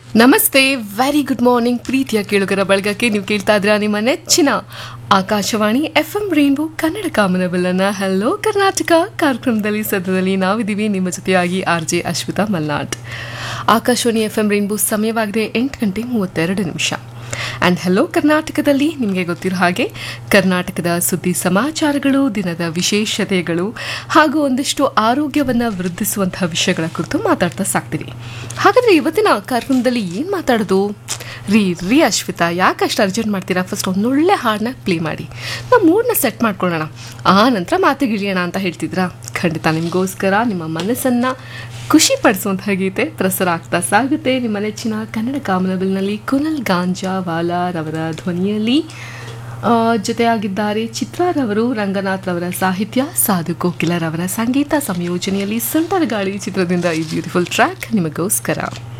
ನಮಸ್ತೆ very good morning ಪ್ರೀತಿಯ ಕೇಳುಗರ ಬಳಗಕ್ಕೆ ನೀವು ಕೇಳ್ತಾ ಇದ್ರ ನಿಮ್ಮ ನೆಚ್ಚಿನ Akashvani F M rainbow Kannada ಕಾಮನಬಲ್ಲನ ಹಲೋ ಕರ್ನಾಟಕ ಕಾರ್ಯಕ್ರಮದಲ್ಲಿ ಸದ್ಯದಲ್ಲಿ ನಾವಿದ್ದೀವಿ ನಿಮ್ಮ ಜೊತೆಯಾಗಿ R J Ashwitha Malnad Akashvani F M rainbow ಸಮಯವಾಗಿದೆ ಎಂಟು ಗಂಟೆ ಮೂವತ್ತೆರಡು ನಿಮಿಷ ಆ್ಯಂಡ್ ಹಲೋ ಕರ್ನಾಟಕದಲ್ಲಿ ನಿಮಗೆ ಗೊತ್ತಿರೋ ಹಾಗೆ ಕರ್ನಾಟಕದ ಸುದ್ದಿ ಸಮಾಚಾರಗಳು ದಿನದ ವಿಶೇಷತೆಗಳು ಹಾಗೂ ಒಂದಿಷ್ಟು ಆರೋಗ್ಯವನ್ನು ವೃದ್ಧಿಸುವಂತಹ ವಿಷಯಗಳ ಕುರಿತು ಮಾತಾಡ್ತಾ ಸಾಕ್ತೀವಿ ಹಾಗಾದರೆ ಇವತ್ತಿನ ಕಾರ್ಯಕ್ರಮದಲ್ಲಿ ಏನು ಮಾತಾಡೋದು ರೀ ರೀ ಅಶ್ವಿತಾ ಯಾಕೆ ಅಷ್ಟು ಅರ್ಜೆಂಟ್ ಮಾಡ್ತೀರಾ ಫಸ್ಟ್ ಒಂದೊಳ್ಳೆ ಹಾಡನ್ನ ಪ್ಲೇ ಮಾಡಿ ನಾವು ಮೂಡನ್ನ ಸೆಟ್ ಮಾಡ್ಕೊಳ್ಳೋಣ ಆ ನಂತರ ಮಾತಿಗಿಳಿಯೋಣ ಅಂತ ಹೇಳ್ತಿದ್ರಾ ಖಂಡಿತ ನಿಮಗೋಸ್ಕರ ನಿಮ್ಮ ಮನಸ್ಸನ್ನು ಖುಷಿ ಪಡಿಸುವಂತಹ ಗೀತೆ ಪ್ರಸಾರ ಆಗ್ತಾ ಸಾಗುತ್ತೆ ನಿಮ್ಮ ನೆಚ್ಚಿನ ಕನ್ನಡ ಕಾಮನಬಿಲ್ನಲ್ಲಿ ಕುನಲ್ ಗಾಂಜಾವಾಲಾ ರವರ ಧ್ವನಿಯಲ್ಲಿ ಆ, ಜೊತೆಯಾಗಿದ್ದಾರೆ ಚಿತ್ರಾರವರು ರಂಗನಾಥ್ ರವರ ಸಾಹಿತ್ಯ ಸಾಧು ಕೋಕಿಲರವರ ಸಂಗೀತ ಸಂಯೋಜನೆಯಲ್ಲಿ ಸುಂಟರ ಗಾಳಿ ಚಿತ್ರದಿಂದ ಈ ಬ್ಯೂಟಿಫುಲ್ ಟ್ರ್ಯಾಕ್ ನಿಮಗೋಸ್ಕರ